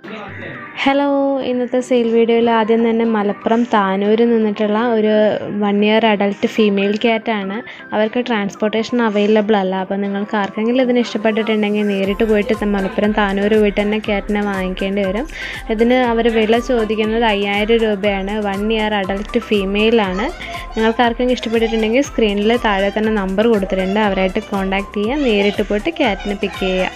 hello ഇന്നത്തെ sale വീഡിയോയിൽ ആദ്യം തന്നെ മലപ്പുറം താനൂരിൽ നിന്നിട്ടുള്ള ഒരു വൺ ഇയർ അഡൽട്ട് ഫീമെയിൽ ക്യാറ്റാണ് അവർക്ക് ട്രാൻസ്പോർട്ടേഷൻ അവൈലബിൾ അല്ല അപ്പോൾ നിങ്ങൾക്ക് ആർക്കെങ്കിലും ഇതിന് ഇഷ്ടപ്പെട്ടിട്ടുണ്ടെങ്കിൽ നേരിട്ട് പോയിട്ട് ത- മലപ്പുറം താനൂർ പോയിട്ട് തന്നെ ക്യാറ്റിനെ വാങ്ങിക്കേണ്ടി വരും ഇതിന് അവർ വില ചോദിക്കുന്നത് അയ്യായിരം രൂപയാണ് വൺ ഇയർ അഡൽട്ട് ഫീമെയിലാണ് നിങ്ങൾക്ക് ആർക്കെങ്കിലും ഇഷ്ടപ്പെട്ടിട്ടുണ്ടെങ്കിൽ സ്ക്രീനിൽ താഴെ തന്നെ നമ്പർ കൊടുത്തിട്ടുണ്ട് അവരായിട്ട് കോൺടാക്ട് ചെയ്യുക നേരിട്ട് പോയിട്ട് ക്യാറ്റിനെ പിക്ക് ചെയ്യുക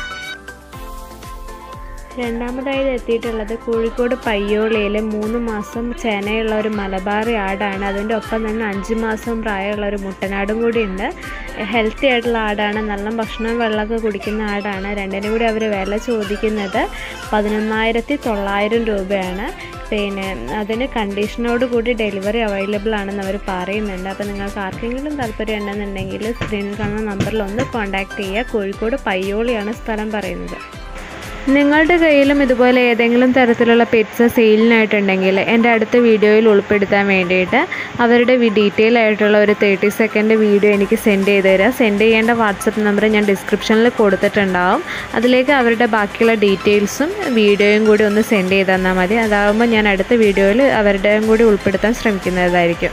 രണ്ടാമതായി എത്തിയിട്ടുള്ളത് കോഴിക്കോട് പയ്യോളിയിലെ മൂന്ന് മാസം ചേനയുള്ള ഒരു മലബാറി ആടാണ് അതിൻ്റെ ഒപ്പം തന്നെ അഞ്ച് മാസം പ്രായമുള്ള ഒരു മുട്ടനാടും കൂടി ഉണ്ട് ഹെൽത്തി ആയിട്ടുള്ള ആടാണ് നല്ല ഭക്ഷണം വെള്ളമൊക്കെ കുടിക്കുന്ന ആടാണ് രണ്ടിനും കൂടി അവർ വില ചോദിക്കുന്നത് പതിനൊന്നായിരത്തി തൊള്ളായിരം രൂപയാണ് പിന്നെ അതിന് കണ്ടീഷനോട് കൂടി ഡെലിവറി അവൈലബിൾ ആണെന്ന് അവർ പറയുന്നുണ്ട് അപ്പോൾ നിങ്ങൾക്ക് ആർക്കെങ്കിലും താല്പര്യം ഉണ്ടെന്നുണ്ടെങ്കിൽ സ്ക്രീനിൽ കാണുന്ന നമ്പറിൽ ഒന്ന് കോൺടാക്ട് ചെയ്യുക കോഴിക്കോട് പയ്യോളിയാണ് സ്ഥലം പറയുന്നത് നിങ്ങളുടെ കയ്യിലും ഇതുപോലെ ഏതെങ്കിലും തരത്തിലുള്ള പെറ്റ്സ് സെയിലിനായിട്ടുണ്ടെങ്കിൽ എൻ്റെ അടുത്ത വീഡിയോയിൽ ഉൾപ്പെടുത്താൻ വേണ്ടിയിട്ട് അവരുടെ ഡീറ്റെയിൽ ആയിട്ടുള്ള ഒരു തേർട്ടി സെക്കൻഡ് വീഡിയോ എനിക്ക് സെൻഡ് ചെയ്ത് തരിക സെൻഡ് ചെയ്യേണ്ട വാട്സപ്പ് നമ്പർ ഞാൻ ഡിസ്ക്രിപ്ഷനിൽ കൊടുത്തിട്ടുണ്ടാവും അതിലേക്ക് അവരുടെ ബാക്കിയുള്ള ഡീറ്റെയിൽസും വീഡിയോയും കൂടി ഒന്ന് സെൻഡ് ചെയ്ത് തന്നാൽ മതി അതാകുമ്പോൾ ഞാൻ അടുത്ത വീഡിയോയിൽ അവരുടെയും കൂടി ഉൾപ്പെടുത്താൻ ശ്രമിക്കുന്നതായിരിക്കും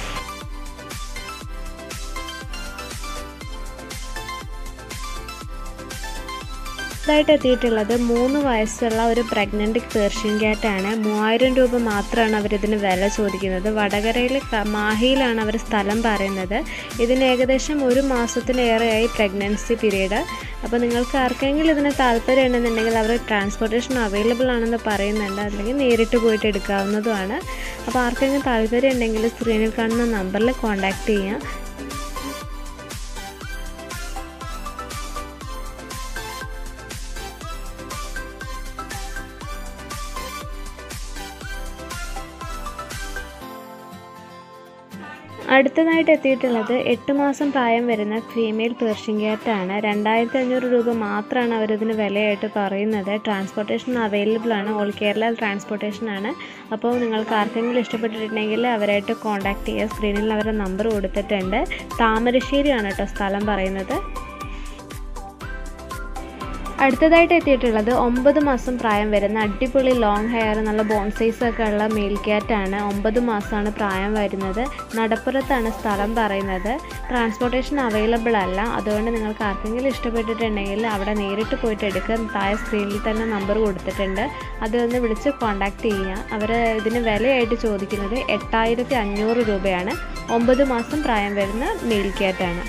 ായിട്ട് എത്തിയിട്ടുള്ളത് മൂന്ന് വയസ്സുള്ള ഒരു പ്രഗ്നൻ്റ് പേർഷ്യൻ ക്യാറ്റാണ് മൂവായിരം രൂപ മാത്രമാണ് അവരിതിന് വില ചോദിക്കുന്നത് വടകരയിൽ ക- മാഹിയിലാണ് അവർ സ്ഥലം പറയുന്നത് ഇതിന് ഏകദേശം ഒരു മാസത്തിലേറെയായി പ്രഗ്നൻസി പീരീഡ് അപ്പോൾ നിങ്ങൾക്ക് ആർക്കെങ്കിലും ഇതിന് താല്പര്യം ഉണ്ടെന്നുണ്ടെങ്കിൽ അവർ ട്രാൻസ്പോർട്ടേഷൻ അവൈലബിൾ ആണെന്ന് പറയുന്നുണ്ട് അല്ലെങ്കിൽ നേരിട്ട് പോയിട്ട് എടുക്കാവുന്നതുമാണ് അപ്പോൾ ആർക്കെങ്കിലും താല്പര്യം ഉണ്ടെങ്കിൽ സ്ക്രീനിൽ കാണുന്ന നമ്പറിൽ കോൺടാക്റ്റ് ചെയ്യാം അടുത്തതായിട്ട് എത്തിയിട്ടുള്ളത് എട്ട് മാസം പ്രായം വരുന്ന ഫീമെയിൽ പേർഷ്യൻ ക്യാറ്റാണ് രണ്ടായിരത്തി അഞ്ഞൂറ് രൂപ മാത്രമാണ് അവരിതിന് വിലയായിട്ട് പറയുന്നത് ട്രാൻസ്പോർട്ടേഷൻ അവൈലബിൾ ആണ് ഓൾ കേരള ട്രാൻസ്പോർട്ടേഷൻ ആണ് അപ്പോൾ നിങ്ങൾക്ക് ആർക്കെങ്കിലും ഇഷ്ടപ്പെട്ടിട്ടുണ്ടെങ്കിൽ അവരായിട്ട് കോൺടാക്ട് ചെയ്യുക സ്ക്രീനിൽ അവരുടെ നമ്പർ കൊടുത്തിട്ടുണ്ട് താമരശ്ശേരിയാണ് കേട്ടോ സ്ഥലം പറയുന്നത് അടുത്തതായിട്ട് എത്തിയിട്ടുള്ളത് ഒമ്പത് മാസം പ്രായം വരുന്ന അടിപൊളി ലോങ് ഹെയർ നല്ല ബോൺ സൈസ് ഒക്കെ ഉള്ള മെയിൽ ക്യാറ്റാണ് ഒമ്പത് മാസമാണ് പ്രായം വരുന്നത് നടപ്പുറത്താണ് സ്ഥലം പറയുന്നത് ട്രാൻസ്പോർട്ടേഷൻ അവൈലബിൾ അല്ല അതുകൊണ്ട് നിങ്ങൾക്ക് ആർക്കെങ്കിലും ഇഷ്ടപ്പെട്ടിട്ടുണ്ടെങ്കിൽ അവിടെ നേരിട്ട് പോയിട്ട് എടുക്കുക താഴെ സ്ക്രീനിൽ തന്നെ നമ്പർ കൊടുത്തിട്ടുണ്ട് അതൊന്ന് വിളിച്ച് കോൺടാക്ട് ചെയ്യുക അവർ ഇതിന് വിലയായിട്ട് ചോദിക്കുന്നത് എട്ടായിരത്തി അഞ്ഞൂറ് രൂപയാണ് ഒമ്പത് മാസം പ്രായം വരുന്ന മെയിൽ ക്യാറ്റാണ്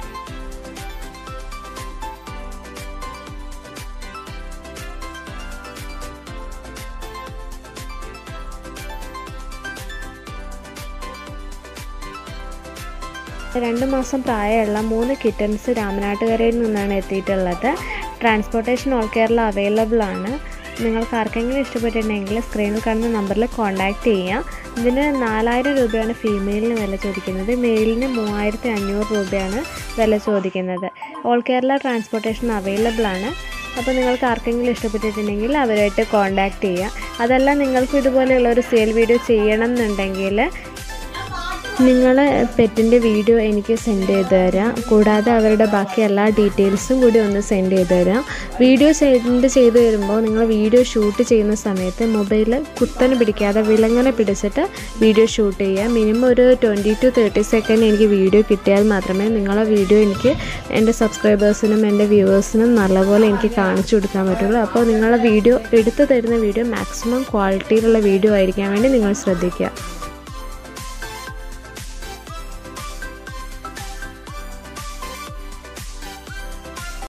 രണ്ട് മാസം പ്രായമുള്ള മൂന്ന് കിറ്റൻസ് രാമനാട്ടുകരയിൽ നിന്നാണ് എത്തിയിട്ടുള്ളത് ട്രാൻസ്പോർട്ടേഷൻ ഓൾ കേരള അവൈലബിൾ ആണ് നിങ്ങൾക്ക് ആർക്കെങ്കിലും ഇഷ്ടപ്പെട്ടിട്ടുണ്ടെങ്കിൽ സ്ക്രീനിൽ കാണുന്ന നമ്പറിൽ കോൺടാക്റ്റ് ചെയ്യാം ഇതിന് നാലായിരം രൂപയാണ് ഫീമെയിലിന് വില ചോദിക്കുന്നത് മെയിലിന് മൂവായിരത്തി അഞ്ഞൂറ് രൂപയാണ് വില ചോദിക്കുന്നത് ഓൾ കേരള ട്രാൻസ്പോർട്ടേഷൻ അവൈലബിൾ ആണ് അപ്പോൾ നിങ്ങൾക്ക് ആർക്കെങ്കിലും ഇഷ്ടപ്പെട്ടിട്ടുണ്ടെങ്കിൽ അവരായിട്ട് കോൺടാക്റ്റ് ചെയ്യുക അതല്ല നിങ്ങൾക്ക് ഇതുപോലെയുള്ള ഒരു സെയിൽ വീഡിയോ ചെയ്യണം എന്നുണ്ടെങ്കിൽ നിങ്ങൾ പെറ്റിൻ്റെ വീഡിയോ എനിക്ക് സെൻഡ് ചെയ്ത് തരാം കൂടാതെ അവരുടെ ബാക്കി എല്ലാ ഡീറ്റെയിൽസും കൂടി ഒന്ന് സെൻഡ് ചെയ്ത് തരാം വീഡിയോ സെൻഡ് ചെയ്ത് തരുമ്പോൾ നിങ്ങൾ വീഡിയോ ഷൂട്ട് ചെയ്യുന്ന സമയത്ത് മൊബൈൽ കുത്തനെ പിടിക്കാതെ വിലങ്ങനെ പിടിച്ചിട്ട് വീഡിയോ ഷൂട്ട് ചെയ്യുക മിനിമം ഒരു ട്വൻറ്റി ടു തേർട്ടി സെക്കൻഡ് എനിക്ക് വീഡിയോ കിട്ടിയാൽ മാത്രമേ നിങ്ങളെ വീഡിയോ എനിക്ക് എൻ്റെ സബ്സ്ക്രൈബേഴ്സിനും എൻ്റെ വ്യൂവേഴ്സിനും നല്ലപോലെ എനിക്ക് കാണിച്ചു കൊടുക്കാൻ പറ്റുള്ളൂ അപ്പോൾ നിങ്ങളെ വീഡിയോ എടുത്തു തരുന്ന വീഡിയോ മാക്സിമം ക്വാളിറ്റിയിലുള്ള വീഡിയോ ആയിരിക്കാൻ വേണ്ടി നിങ്ങൾ ശ്രദ്ധിക്കുക